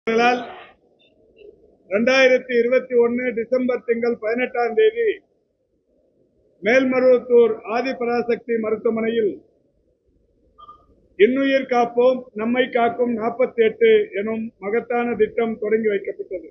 அவர்களால் இரண்டாயிரத்தி இருபத்தி ஒன்னு டிசம்பர் திங்கள் பதினெட்டாம் தேதி மேல்மருவத்தூர் ஆதிபராசக்தி மருத்துவமனையில் இன்னுயிர் காப்போம் நம்மை காக்கும் நாற்பத்தி எட்டு எனும் மகத்தான திட்டம் தொடங்கி வைக்கப்பட்டது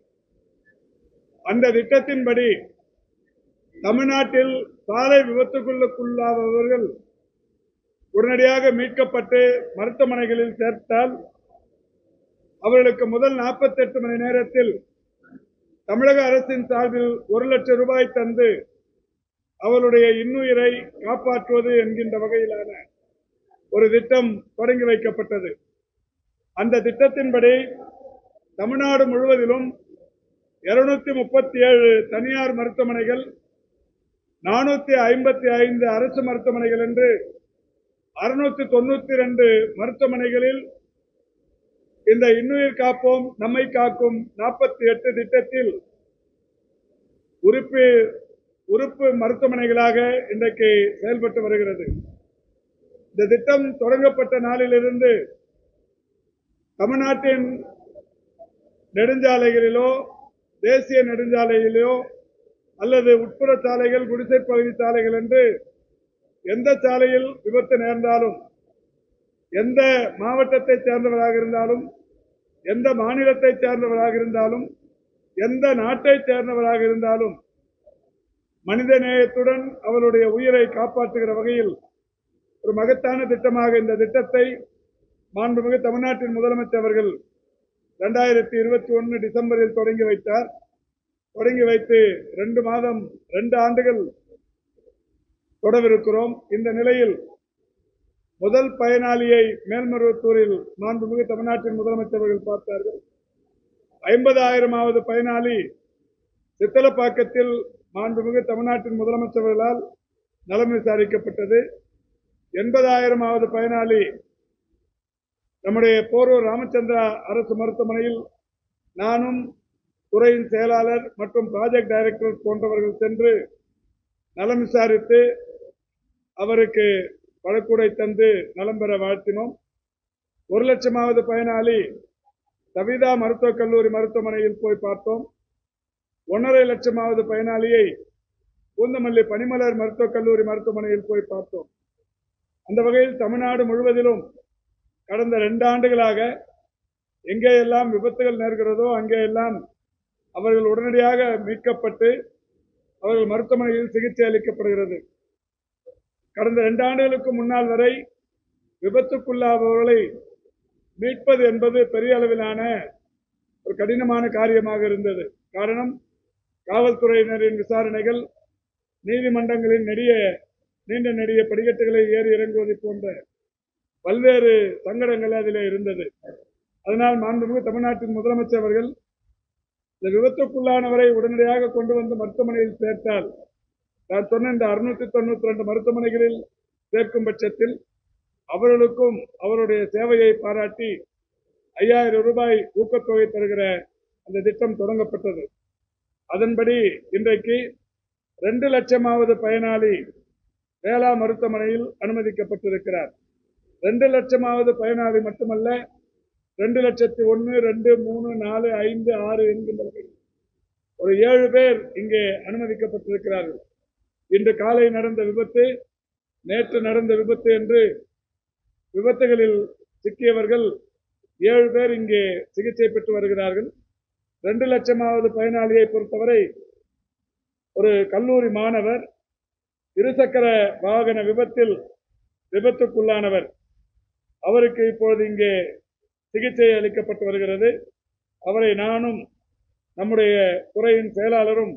அந்த திட்டத்தின்படி தமிழ்நாட்டில் சாலை விபத்துக்குள்ளுக்குள்ளாதவர்கள் உடனடியாக மீட்கப்பட்டு மருத்துவமனைகளில் சேர்த்தால் அவர்களுக்கு முதல் 48 மணி நேரத்தில் தமிழக அரசின் சார்பில் ஒரு லட்சம் ரூபாய் தந்து அவருடைய இன்னுயிரை காப்பாற்றுவது என்கின்ற வகையிலான ஒரு திட்டம் தொடங்கி வைக்கப்பட்டது அந்த திட்டத்தின்படி தமிழ்நாடு முழுவதிலும் இருநூத்தி முப்பத்தி ஏழு தனியார் மருத்துவமனைகள் நானூத்தி ஐம்பத்தி ஐந்து அரசு மருத்துவமனைகள் என்று அறுநூத்தி தொண்ணூத்தி ரெண்டு மருத்துவமனைகளில் இந்த இன்னுயிர் காப்போம் நம்மை காக்கும் நாற்பத்தி எட்டு திட்டத்தில் உறுப்பு உறுப்பு மருத்துவமனைகளாக இன்றைக்கு செயல்பட்டு வருகிறது இந்த திட்டம் தொடங்கப்பட்ட நாளிலிருந்து தமிழ்நாட்டின் நெடுஞ்சாலைகளிலோ தேசிய நெடுஞ்சாலைகளிலோ அல்லது உட்புற சாலைகள் குடிசை பகுதி சாலைகள் என்று எந்த சாலையில் விபத்து நேர்ந்தாலும் எந்த மாவட்டத்தை சேர்ந்தவராக இருந்தாலும் எந்த மாநிலத்தை சேர்ந்தவராக இருந்தாலும் எந்த நாட்டை சேர்ந்தவராக இருந்தாலும் மனித நேயத்துடன் அவருடைய உயிரை காப்பாற்றுகிற வகையில் ஒரு மகத்தான திட்டமாக இந்த திட்டத்தை மாண்புமிகு தமிழ்நாட்டின் முதலமைச்சர் அவர்கள் இரண்டாயிரத்தி இருபத்தி ஒன்னு டிசம்பரில் தொடங்கி வைத்தார் தொடங்கி வைத்து ரெண்டு மாதம் ரெண்டு ஆண்டுகள் தொடவிருக்கிறோம் இந்த நிலையில் முதல் பயனாளியை மேல்மருவத்தூரில் மாண்புமிகு தமிழ்நாட்டின் முதலமைச்சர் அவர்கள் பார்த்தார்கள் ஐம்பதாயிரமாவது பயனாளி சித்தலப்பாக்கத்தில் மாண்புமிகு தமிழ்நாட்டின் முதலமைச்சர்களால் நலம் விசாரிக்கப்பட்டது எண்பதாயிரமாவது பயனாளி நம்முடைய போரூர் ராமச்சந்திரா அரசு மருத்துவமனையில் நானும் துறையின் செயலாளர் மற்றும் ப்ராஜெக்ட் டைரக்டர் போன்றவர்கள் சென்று நலம் விசாரித்து அவருக்கு பழக்கூடை தந்து நலம் பெற வாழ்த்தினோம் ஒரு லட்சமாவது பயனாளி கவிதா மருத்துவக் கல்லூரி மருத்துவமனையில் போய் பார்த்தோம் ஒன்றரை லட்சமாவது பயனாளியை பூந்தமல்லி பனிமலர் மருத்துவக் கல்லூரி மருத்துவமனையில் போய் பார்த்தோம் அந்த வகையில் தமிழ்நாடு முழுவதிலும் கடந்த ரெண்டு ஆண்டுகளாக எங்கே எல்லாம் விபத்துகள் நேர்கிறதோ அங்கே எல்லாம் அவர்கள் உடனடியாக மீட்கப்பட்டு அவர்கள் மருத்துவமனையில் சிகிச்சை அளிக்கப்படுகிறது கடந்த ரெண்டு ஆண்டுகளுக்கு முன்னால் வரை விபத்துக்குள்ளாதவர்களை மீட்பது என்பது பெரிய அளவிலான ஒரு கடினமான காரியமாக இருந்தது காரணம் காவல்துறையினரின் விசாரணைகள் நீதிமன்றங்களின் நெடிய நீண்ட நெடிய படிக்கட்டுகளை ஏறி இறங்குவது போன்ற பல்வேறு சங்கடங்கள் அதிலே இருந்தது அதனால் மாண்புமிகு தமிழ்நாட்டின் முதலமைச்சர் அவர்கள் இந்த விபத்துக்குள்ளானவரை உடனடியாக கொண்டு வந்து மருத்துவமனையில் சேர்த்தால் நான் சொன்ன இந்த அறுநூத்தி தொண்ணூத்தி ரெண்டு மருத்துவமனைகளில் சேர்க்கும் பட்சத்தில் அவர்களுக்கும் அவருடைய சேவையை பாராட்டி ஐயாயிரம் ரூபாய் ஊக்கத்தொகை தருகிற அந்த திட்டம் தொடங்கப்பட்டது அதன்படி இன்றைக்கு ரெண்டு லட்சமாவது பயனாளி வேளா மருத்துவமனையில் அனுமதிக்கப்பட்டிருக்கிறார் ரெண்டு லட்சமாவது பயனாளி மட்டுமல்ல ரெண்டு லட்சத்தி ஒன்னு ரெண்டு மூணு நாலு ஐந்து ஆறு என்கின்ற வகையில் ஒரு ஏழு பேர் இங்கே அனுமதிக்கப்பட்டிருக்கிறார்கள் இன்று காலை நடந்த விபத்து நேற்று நடந்த விபத்து என்று விபத்துகளில் சிக்கியவர்கள் ஏழு பேர் இங்கே சிகிச்சை பெற்று வருகிறார்கள் ரெண்டு லட்சமாவது பயனாளியை பொறுத்தவரை ஒரு கல்லூரி மாணவர் இருசக்கர வாகன விபத்தில் விபத்துக்குள்ளானவர் அவருக்கு இப்பொழுது இங்கே சிகிச்சை அளிக்கப்பட்டு வருகிறது அவரை நானும் நம்முடைய துறையின் செயலாளரும்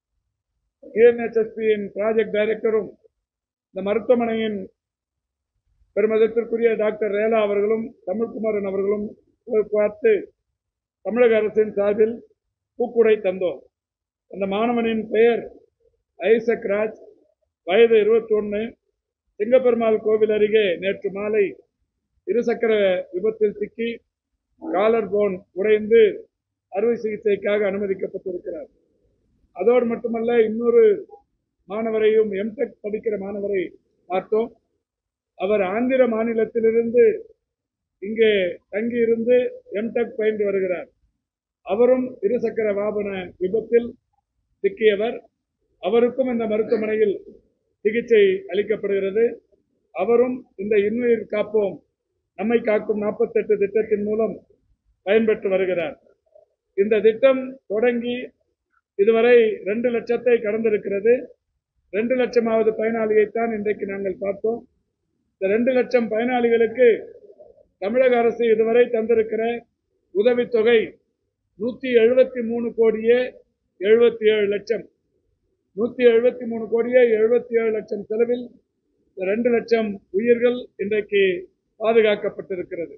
டிஎன்ஹெச்எஸ்பியின் ப்ராஜெக்ட் டைரக்டரும் இந்த மருத்துவமனையின் பெருமதத்திற்குரிய டாக்டர் ரேலா அவர்களும் தமிழ்குமாரன் அவர்களும் போய் பார்த்து தமிழக அரசின் சார்பில் பூக்குடை தந்தோம் அந்த மாணவனின் பெயர் ஐசக் ராஜ் வயது இருபத்தி ஒன்று சிங்கப்பெருமாள் கோவில் அருகே நேற்று மாலை இருசக்கர விபத்தில் சிக்கி காலர் போன் உடைந்து அறுவை சிகிச்சைக்காக அனுமதிக்கப்பட்டிருக்கிறார் அதோடு மட்டுமல்ல இன்னொரு மாணவரையும் எம்டெக் படிக்கிற மாணவரை பார்த்தோம் அவர் ஆந்திர மாநிலத்திலிருந்து இங்கே தங்கியிருந்து எம்டெக் பயின்று வருகிறார் அவரும் இருசக்கர வாகன விபத்தில் சிக்கியவர் அவருக்கும் இந்த மருத்துவமனையில் சிகிச்சை அளிக்கப்படுகிறது அவரும் இந்த இன்னுயிர் காப்போம் நம்மை காக்கும் நாற்பத்தெட்டு திட்டத்தின் மூலம் பயன்பெற்று வருகிறார் இந்த திட்டம் தொடங்கி இதுவரை ரெண்டு லட்சத்தை கடந்திருக்கிறது ரெண்டு லட்சமாவது பயனாளியைத்தான் இன்றைக்கு நாங்கள் பார்த்தோம் இந்த ரெண்டு லட்சம் பயனாளிகளுக்கு தமிழக அரசு இதுவரை தந்திருக்கிற உதவித்தொகை நூத்தி எழுபத்தி மூணு கோடியே எழுபத்தி ஏழு லட்சம் நூத்தி எழுபத்தி மூணு கோடியே எழுபத்தி ஏழு லட்சம் செலவில் இந்த ரெண்டு லட்சம் உயிர்கள் இன்றைக்கு பாதுகாக்கப்பட்டிருக்கிறது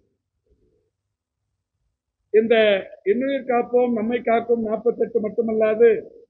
இந்த இன்னுயிர் காப்போம் நம்மை காக்கும் நாற்பத்தெட்டு மட்டுமல்லாது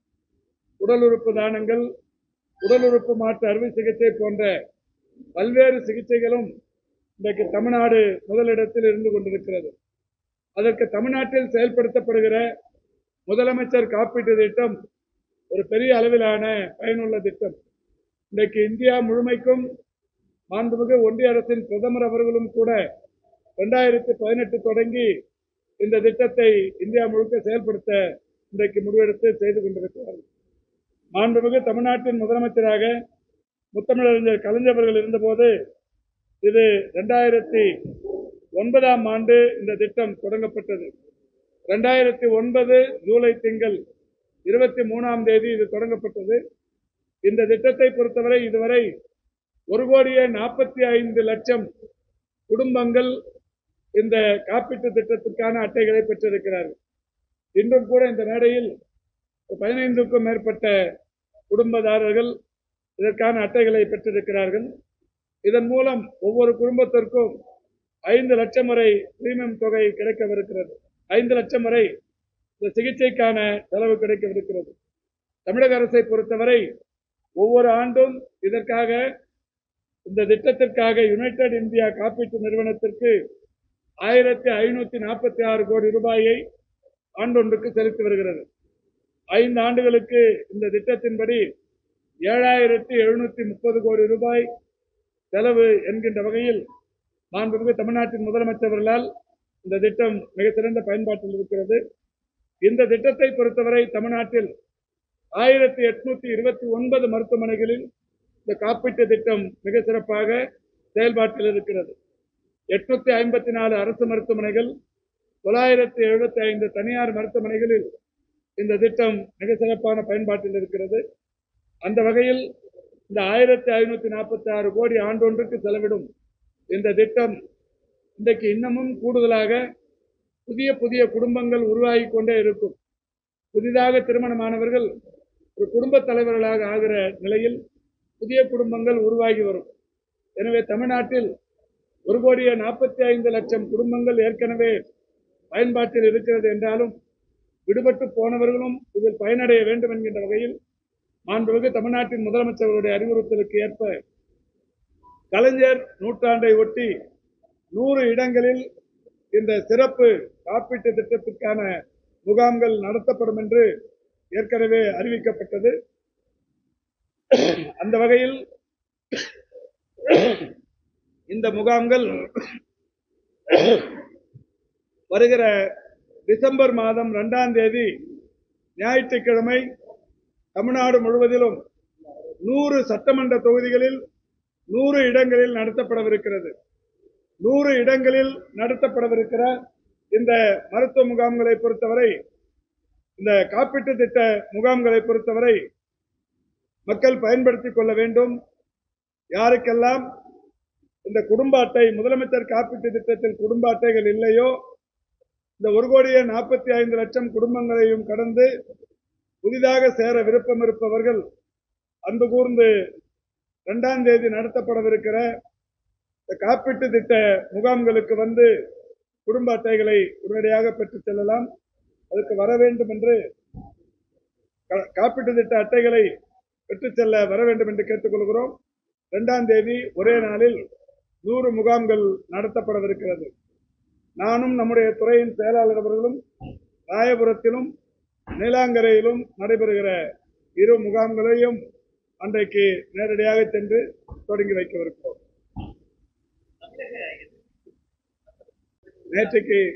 உடல் உறுப்பு தானங்கள் உடல் உறுப்பு மாற்று அறுவை சிகிச்சை போன்ற பல்வேறு சிகிச்சைகளும் இன்றைக்கு தமிழ்நாடு முதலிடத்தில் இருந்து கொண்டிருக்கிறது அதற்கு தமிழ்நாட்டில் செயல்படுத்தப்படுகிற முதலமைச்சர் காப்பீட்டு திட்டம் ஒரு பெரிய அளவிலான பயனுள்ள திட்டம் இன்றைக்கு இந்தியா முழுமைக்கும் மாண்புமிகு ஒன்றிய அரசின் பிரதமர் அவர்களும் கூட இரண்டாயிரத்தி பதினெட்டு தொடங்கி இந்த திட்டத்தை இந்தியா முழுக்க செயல்படுத்த இன்றைக்கு முடிவெடுத்து செய்து கொண்டிருக்கிறார்கள் மாண்புமிகு தமிழ்நாட்டின் முதலமைச்சராக முத்தமிழறிஞர் கலைஞர் அவர்கள் இருந்தபோது இது இரண்டாயிரத்தி ஒன்பதாம் ஆண்டு இந்த திட்டம் தொடங்கப்பட்டது இரண்டாயிரத்தி ஒன்பது ஜூலை திங்கள் இருபத்தி மூணாம் தேதி இது தொடங்கப்பட்டது இந்த திட்டத்தை பொறுத்தவரை இதுவரை ஒரு கோடியே நாற்பத்தி ஐந்து லட்சம் குடும்பங்கள் இந்த காப்பீட்டு திட்டத்திற்கான அட்டைகளை பெற்றிருக்கிறார்கள் இன்றும் கூட இந்த மேடையில் பதினைந்துக்கும் மேற்பட்ட குடும்பதாரர்கள் இதற்கான அட்டைகளை பெற்றிருக்கிறார்கள் இதன் மூலம் ஒவ்வொரு குடும்பத்திற்கும் ஐந்து லட்சம் வரை பிரீமியம் தொகை கிடைக்கவிருக்கிறது ஐந்து லட்சம் வரை இந்த சிகிச்சைக்கான செலவு கிடைக்கவிருக்கிறது தமிழக அரசை பொறுத்தவரை ஒவ்வொரு ஆண்டும் இதற்காக இந்த திட்டத்திற்காக யுனைடெட் இந்தியா காப்பீட்டு நிறுவனத்திற்கு ஆயிரத்தி ஐநூத்தி நாற்பத்தி ஆறு கோடி ரூபாயை ஆண்டொன்றுக்கு செலுத்தி வருகிறது ஐந்து ஆண்டுகளுக்கு இந்த திட்டத்தின்படி ஏழாயிரத்தி எழுநூத்தி முப்பது கோடி ரூபாய் செலவு என்கின்ற வகையில் மாண்புமிகு தமிழ்நாட்டின் முதலமைச்சர் அவர்களால் இந்த திட்டம் மிக சிறந்த பயன்பாட்டில் இருக்கிறது இந்த திட்டத்தை பொறுத்தவரை தமிழ்நாட்டில் ஆயிரத்தி எட்நூத்தி இருபத்தி ஒன்பது மருத்துவமனைகளில் இந்த காப்பீட்டு திட்டம் மிக சிறப்பாக செயல்பாட்டில் இருக்கிறது எட்நூத்தி ஐம்பத்தி நாலு அரசு மருத்துவமனைகள் தொள்ளாயிரத்தி எழுபத்தி ஐந்து தனியார் மருத்துவமனைகளில் இந்த திட்டம் மிக சிறப்பான பயன்பாட்டில் இருக்கிறது அந்த வகையில் இந்த ஆயிரத்தி ஐநூத்தி நாற்பத்தி ஆறு கோடி ஆண்டொன்றுக்கு செலவிடும் இந்த திட்டம் இன்றைக்கு இன்னமும் கூடுதலாக புதிய புதிய குடும்பங்கள் உருவாகி கொண்டே இருக்கும் புதிதாக திருமணமானவர்கள் ஒரு குடும்பத் தலைவர்களாக ஆகிற நிலையில் புதிய குடும்பங்கள் உருவாகி வரும் எனவே தமிழ்நாட்டில் ஒரு கோடியே நாற்பத்தி ஐந்து லட்சம் குடும்பங்கள் ஏற்கனவே பயன்பாட்டில் இருக்கிறது என்றாலும் விடுபட்டு போனவர்களும் இதில் பயனடைய வேண்டும் என்கின்ற வகையில் மாண்புமிகு தமிழ்நாட்டின் முதலமைச்சர்களுடைய அறிவுறுத்தலுக்கு ஏற்ப கலைஞர் நூற்றாண்டை ஒட்டி நூறு இடங்களில் இந்த சிறப்பு காப்பீட்டு திட்டத்திற்கான முகாம்கள் நடத்தப்படும் என்று ஏற்கனவே அறிவிக்கப்பட்டது அந்த வகையில் இந்த முகாம்கள் வருகிற டிசம்பர் மாதம் இரண்டாம் தேதி ஞாயிற்றுக்கிழமை தமிழ்நாடு முழுவதிலும் நூறு சட்டமன்ற தொகுதிகளில் நூறு இடங்களில் நடத்தப்படவிருக்கிறது நூறு இடங்களில் நடத்தப்படவிருக்கிற இந்த மருத்துவ முகாம்களை பொறுத்தவரை இந்த காப்பீட்டு திட்ட முகாம்களை பொறுத்தவரை மக்கள் பயன்படுத்திக் கொள்ள வேண்டும் யாருக்கெல்லாம் இந்த குடும்ப அட்டை முதலமைச்சர் காப்பீட்டு திட்டத்தில் குடும்ப அட்டைகள் இல்லையோ இந்த ஒரு கோடியே நாற்பத்தி ஐந்து லட்சம் குடும்பங்களையும் கடந்து புதிதாக சேர விருப்பம் இருப்பவர்கள் அன்பு கூர்ந்து இரண்டாம் தேதி நடத்தப்படவிருக்கிற இந்த காப்பீட்டு திட்ட முகாம்களுக்கு வந்து குடும்ப அட்டைகளை உடனடியாக பெற்றுச் செல்லலாம் அதுக்கு வர வேண்டும் என்று கா- காப்பீட்டு திட்ட அட்டைகளை பெற்றுச் செல்ல வர வேண்டும் என்று கேட்டுக்கொள்கிறோம் இரண்டாம் தேதி ஒரே நாளில் நூறு முகாம்கள் நடத்தப்படவிருக்கிறது நானும் நம்முடைய துறையின் செயலாளர் அவர்களும் ராயபுரத்திலும் நீலாங்கரையிலும் நடைபெறுகிற இரு முகாம்களையும் அன்றைக்கு நேரடியாக சென்று தொடங்கி வைக்கவிருக்கிறோம் நேற்றைக்கு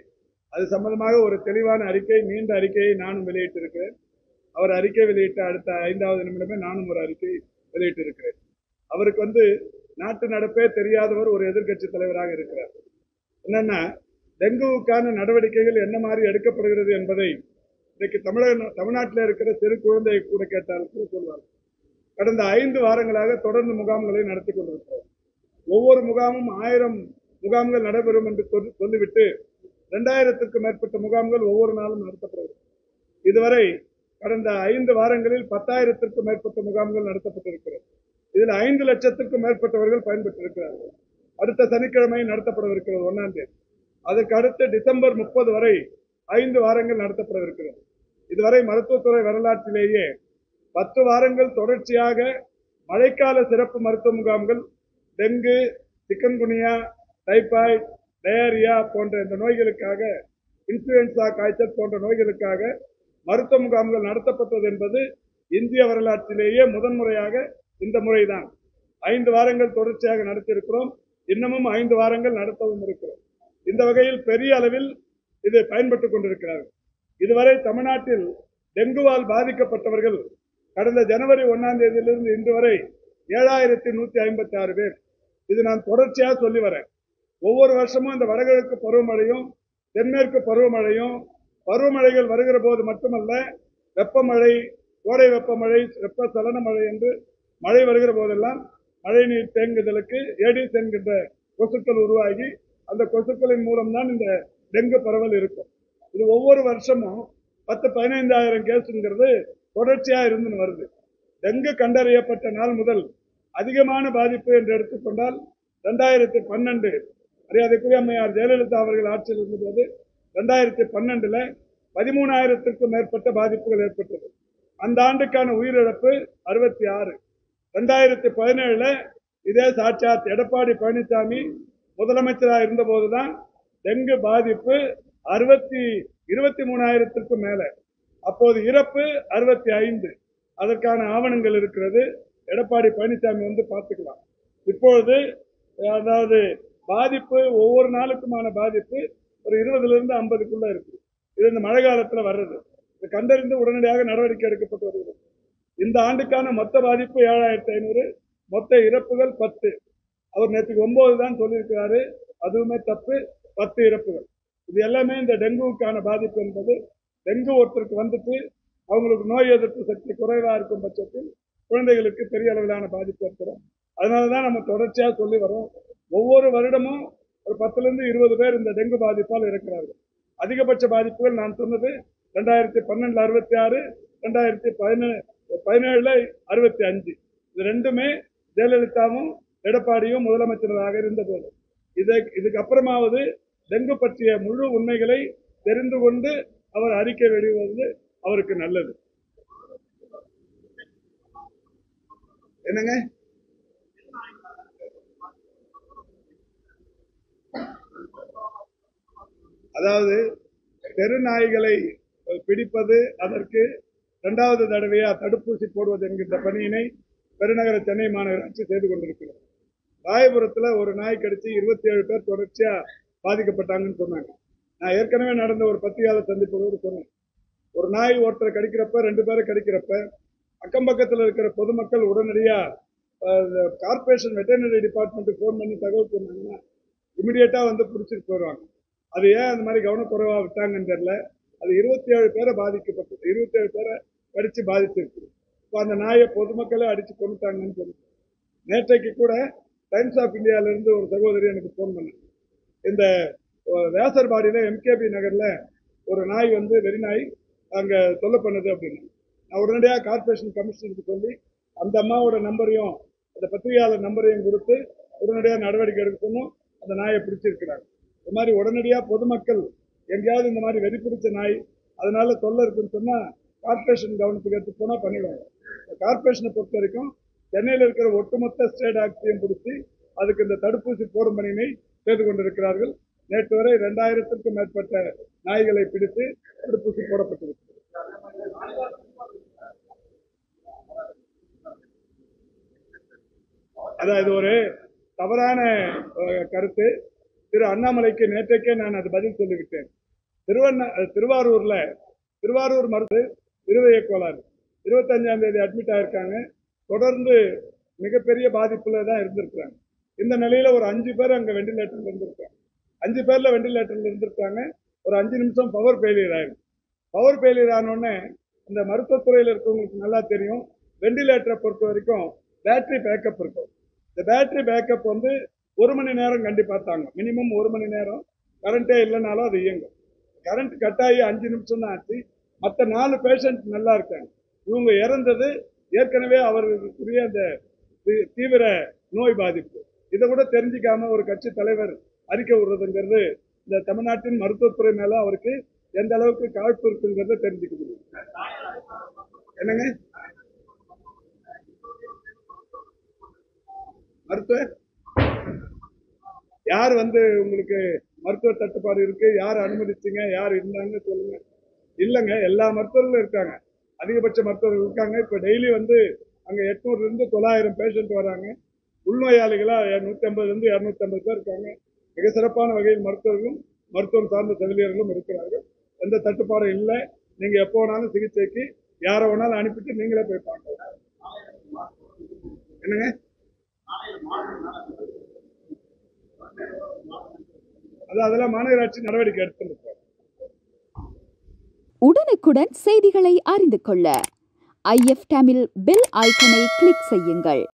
அது சம்பந்தமாக ஒரு தெளிவான அறிக்கை நீண்ட அறிக்கையை நானும் வெளியிட்டிருக்கிறேன் அவர் அறிக்கை வெளியிட்ட அடுத்த ஐந்தாவது நிமிடமே நானும் ஒரு அறிக்கை வெளியிட்டிருக்கிறேன் அவருக்கு வந்து நாட்டு நடப்பே தெரியாதவர் ஒரு எதிர்க்கட்சி தலைவராக இருக்கிறார் என்னன்னா டெங்குவுக்கான நடவடிக்கைகள் என்ன மாதிரி எடுக்கப்படுகிறது என்பதை இன்னைக்கு தமிழக தமிழ்நாட்டில் இருக்கிற சிறு குழந்தை கூட கேட்டால் கூட சொல்வார் கடந்த ஐந்து வாரங்களாக தொடர்ந்து முகாம்களை நடத்தி கொண்டிருக்கிறோம் ஒவ்வொரு முகாமும் ஆயிரம் முகாம்கள் நடைபெறும் என்று சொல்லி- சொல்லிவிட்டு இரண்டாயிரத்திற்கும் மேற்பட்ட முகாம்கள் ஒவ்வொரு நாளும் நடத்தப்படுகிறது இதுவரை கடந்த ஐந்து வாரங்களில் பத்தாயிரத்திற்கும் மேற்பட்ட முகாம்கள் நடத்தப்பட்டிருக்கிறது இதில் ஐந்து லட்சத்திற்கும் மேற்பட்டவர்கள் பயன்பெற்றிருக்கிறார்கள் அடுத்த சனிக்கிழமை நடத்தப்படவிருக்கிறது ஒன்னாம் தேதி அதற்கு அடுத்து டிசம்பர் முப்பது வரை ஐந்து வாரங்கள் நடத்தப்படவிருக்கிறது இதுவரை மருத்துவத்துறை வரலாற்றிலேயே பத்து வாரங்கள் தொடர்ச்சியாக மழைக்கால சிறப்பு மருத்துவ முகாம்கள் டெங்கு சிக்கன்குனியா டைபாய்டு டயரியா போன்ற இந்த நோய்களுக்காக இன்ஃபுளுன்சா காய்ச்சல் போன்ற நோய்களுக்காக மருத்துவ முகாம்கள் நடத்தப்பட்டது என்பது இந்திய வரலாற்றிலேயே முதன்முறையாக இந்த முறைதான் ஐந்து வாரங்கள் தொடர்ச்சியாக நடத்தியிருக்கிறோம் இன்னமும் ஐந்து வாரங்கள் நடத்தவும் இருக்கிறோம் இந்த வகையில் பெரிய அளவில் இது பயன்பட்டுக் கொண்டிருக்கிறார்கள் இதுவரை தமிழ்நாட்டில் டெங்குவால் பாதிக்கப்பட்டவர்கள் கடந்த ஜனவரி ஒன்னாம் தேதியிலிருந்து இன்று வரை ஏழாயிரத்தி நூத்தி ஐம்பத்தி ஆறு பேர் இது நான் தொடர்ச்சியாக சொல்லி வரேன் ஒவ்வொரு வருஷமும் இந்த வடகிழக்கு பருவமழையும் தென்மேற்கு பருவமழையும் பருவமழைகள் வருகிற போது மட்டுமல்ல வெப்பமழை கோடை வெப்பமழை வெப்ப சலன மழை என்று மழை வருகிற போதெல்லாம் மழை நீர் தேங்குதலுக்கு ஏடிஸ் என்கின்ற கொசுக்கள் உருவாகி அந்த கொசுக்களின் மூலம்தான் இந்த டெங்கு பரவல் இருக்கும் இது ஒவ்வொரு வருஷமும் பத்து பதினைந்தாயிரம் கேஸுங்கிறது தொடர்ச்சியா இருந்துன்னு வருது டெங்கு கண்டறியப்பட்ட நாள் முதல் அதிகமான பாதிப்பு என்று எடுத்துக்கொண்டால் ரெண்டாயிரத்தி பன்னெண்டு மரியாதைக்குரிய அம்மையார் ஜெயலலிதா அவர்கள் ஆட்சியில் இருந்தபோது ரெண்டாயிரத்தி பன்னெண்டுல பதிமூணாயிரத்திற்கும் மேற்பட்ட பாதிப்புகள் ஏற்பட்டது அந்த ஆண்டுக்கான உயிரிழப்பு அறுபத்தி ஆறு ரெண்டாயிரத்தி பதினேழுல இதே சாட்சாத் எடப்பாடி பழனிசாமி முதலமைச்சராக இருந்தபோதுதான் டெங்கு பாதிப்பு அறுபத்தி இருபத்தி மூணாயிரத்திற்கும் மேல அப்போது இறப்பு அறுபத்தி ஐந்து அதற்கான ஆவணங்கள் இருக்கிறது எடப்பாடி பழனிசாமி வந்து பார்த்துக்கலாம் இப்பொழுது அதாவது பாதிப்பு ஒவ்வொரு நாளுக்குமான பாதிப்பு ஒரு இருபதுல இருந்து ஐம்பதுக்குள்ள இருக்கு இது இந்த மழை காலத்துல வர்றது இது கண்டறிந்து உடனடியாக நடவடிக்கை எடுக்கப்பட்டு வருகிறது இந்த ஆண்டுக்கான மொத்த பாதிப்பு ஏழாயிரத்தி ஐநூறு மொத்த இறப்புகள் பத்து அவர் நேற்றுக்கு ஒன்பது தான் சொல்லியிருக்கிறாரு அதுவுமே தப்பு பத்து இறப்புகள் இது எல்லாமே இந்த டெங்குவுக்கான பாதிப்பு என்பது டெங்கு ஒருத்தருக்கு வந்துட்டு அவங்களுக்கு நோய் எதிர்ப்பு சக்தி குறைவா இருக்கும் பட்சத்தில் குழந்தைகளுக்கு பெரிய அளவிலான பாதிப்பு ஏற்படும் அதனாலதான் நம்ம தொடர்ச்சியா சொல்லி வரோம் ஒவ்வொரு வருடமும் ஒரு பத்துல இருந்து இருபது பேர் இந்த டெங்கு பாதிப்பால் இருக்கிறார்கள் அதிகபட்ச பாதிப்புகள் நான் சொன்னது ரெண்டாயிரத்தி பன்னெண்டுல அறுபத்தி ஆறு ரெண்டாயிரத்தி பதினேழு பதினேழுல அறுபத்தி அஞ்சு இது ரெண்டுமே ஜெயலலிதாவும் எடப்பாடியும் முதலமைச்சராக இருந்தபோது இதை இதுக்கு அப்புறமாவது டெங்கு பற்றிய முழு உண்மைகளை தெரிந்து கொண்டு அவர் அறிக்கை வெளியிடுவது அவருக்கு நல்லது என்னங்க அதாவது தெருநாய்களை பிடிப்பது அதற்கு இரண்டாவது தடவையா தடுப்பூசி போடுவது என்கின்ற பணியினை பெருநகர சென்னை மாநகராட்சி செய்து கொண்டிருக்கிறது ராயபுரத்துல ஒரு நாய் கடிச்சு இருபத்தி ஏழு பேர் தொடர்ச்சியா பாதிக்கப்பட்டாங்கன்னு சொன்னாங்க நான் ஏற்கனவே நடந்த ஒரு பத்திரிகையாளர் சந்திப்போடு சொன்னேன் ஒரு நாய் ஒருத்தரை கடிக்கிறப்ப ரெண்டு பேரை கடிக்கிறப்ப அக்கம் பக்கத்தில் இருக்கிற பொதுமக்கள் உடனடியா கார்பரேஷன் வெட்டர்னரி டிபார்ட்மெண்ட்டுக்கு ஃபோன் பண்ணி தகவல் சொன்னாங்கன்னா இமிடியேட்டா வந்து பிடிச்சிட்டு போயிடுவாங்க அது ஏன் அந்த மாதிரி கவனக்குறைவா விட்டாங்கன்னு தெரியல அது இருபத்தி ஏழு பேரை பாதிக்கப்பட்டது இருபத்தி ஏழு பேரை கடிச்சு பாதிச்சிருக்கு இப்போ அந்த நாயை பொதுமக்களே அடிச்சு கொண்டுட்டாங்கன்னு சொல்லி நேற்றைக்கு கூட டைம்ஸ் ஆஃப் இந்தியால இருந்து ஒரு சகோதரி எனக்கு ஃபோன் பண்ணாங்க இந்த அஹ், வேசர்பாடியில எம்கேபி நகர்ல ஒரு நாய் வந்து வெறி நாய் அங்க தொல்லை பண்ணுது அப்படின்னு நான் உடனடியாக கார்பரேஷன் கமிஷனருக்கு சொல்லி அந்த அம்மாவோட நம்பரையும் அந்த பத்திரிகையாளர் நம்பரையும் கொடுத்து உடனடியாக நடவடிக்கை எடுக்க சொன்னோம் அந்த நாயை பிடிச்சிருக்கிறாங்க இந்த மாதிரி உடனடியாக பொதுமக்கள் எங்கேயாவது இந்த மாதிரி வெறி பிடிச்ச நாய் அதனால தொல்லை இருக்குன்னு சொன்னா கார்பரேஷன் கவனத்துக்கு எடுத்து போனா பண்ணிடுவாங்க இந்த கார்பரேஷனை பொறுத்த வரைக்கும் சென்னையில் இருக்கிற ஒட்டுமொத்த ஸ்டேட் ஆக்சியும் பிடிச்சி அதுக்கு இந்த தடுப்பூசி போடும் பணியினை செய்து கொண்டிருக்கிறார்கள் நேற்று வரை இரண்டாயிரத்திற்கும் மேற்பட்ட நாய்களை பிடித்து தடுப்பூசி போடப்பட்டிருக்கிறது அதான் இது ஒரு தவறான அஹ், கருத்து திரு அண்ணாமலைக்கு நேற்றைக்கே நான் அது பதில் சொல்லிவிட்டேன் திருவண்ண திருவாரூர்ல திருவாரூர் மருந்து இருதய கோளாறு இருபத்தஞ்சாம் தேதி அட்மிட் ஆயிருக்காங்க தொடர்ந்து மிகப்பெரிய பாதிப்புல தான் இருந்திருக்காங்க இந்த நிலையில ஒரு அஞ்சு பேர் அங்க வெண்டிலேட்டர்ல இருந்திருக்காங்க அஞ்சு பேர்ல வெண்டிலேட்டர்ல இருந்திருக்காங்க ஒரு அஞ்சு நிமிஷம் பவர் ஃபெயிலியர் ஆயிருக்கு பவர் ஃபெயிலியர் ஆனோடனே இந்த மருத்துவத்துறையில் இருக்கவங்களுக்கு நல்லா தெரியும் வெண்டிலேட்டரை பொறுத்த வரைக்கும் பேட்டரி பேக்கப் இருக்கும் இந்த பேட்டரி பேக்கப் வந்து ஒரு மணி நேரம் கண்டிப்பா தாங்க மினிமம் ஒரு மணி நேரம் கரண்டே இல்லைனாலும் அது இயங்கும் கரண்ட் கட் ஆகி அஞ்சு நிமிஷம் தான் ஆச்சு மற்ற நாலு பேஷண்ட் நல்லா இருக்காங்க இவங்க இறந்தது ஏற்கனவே அவர்களுக்குரிய அந்த தீ- தீவிர நோய் பாதிப்பு இதை கூட தெரிஞ்சுக்காம ஒரு கட்சி தலைவர் அறிக்கை விடுறதுங்கிறது இந்த தமிழ்நாட்டின் மருத்துவத்துறை மேல அவருக்கு எந்த அளவுக்கு காழ்ப்பு இருக்குங்கிறத தெரிஞ்சுக்க முடியும் என்னங்க மருத்துவ யார் வந்து உங்களுக்கு மருத்துவ தட்டுப்பாடு இருக்கு யார் அனுமதிச்சீங்க யார் இருந்தாங்க சொல்லுங்க இல்லைங்க எல்லா மருத்துவர்களும் இருக்காங்க அதிகபட்ச மருத்துவர்கள் இருக்காங்க இப்ப டெய்லி வந்து அங்க எட்நூறுல இருந்து தொள்ளாயிரம் பேஷண்ட் வராங்க உள்நோயாளிகளா நூத்தி ஐம்பதுல இருந்து இருநூத்தி ஐம்பது பேர் இருக்காங்க மிக சிறப்பான வகையில் மருத்துவர்களும் மருத்துவம் சார்ந்த செவிலியர்களும் இருக்கிறார்கள் எந்த தட்டுப்பாடும் இல்லை நீங்க எப்போ வேணாலும் சிகிச்சைக்கு யாரை வேணாலும் அனுப்பிட்டு நீங்களே போய் பார்க்கலாம் என்னங்க அது அதெல்லாம் மாநகராட்சி நடவடிக்கை எடுத்துருக்கோம் உடனுக்குடன் செய்திகளை அறிந்து கொள்ள ஐஎஃப் தமிழ் பெல் ஐக்கனை கிளிக் செய்யுங்கள்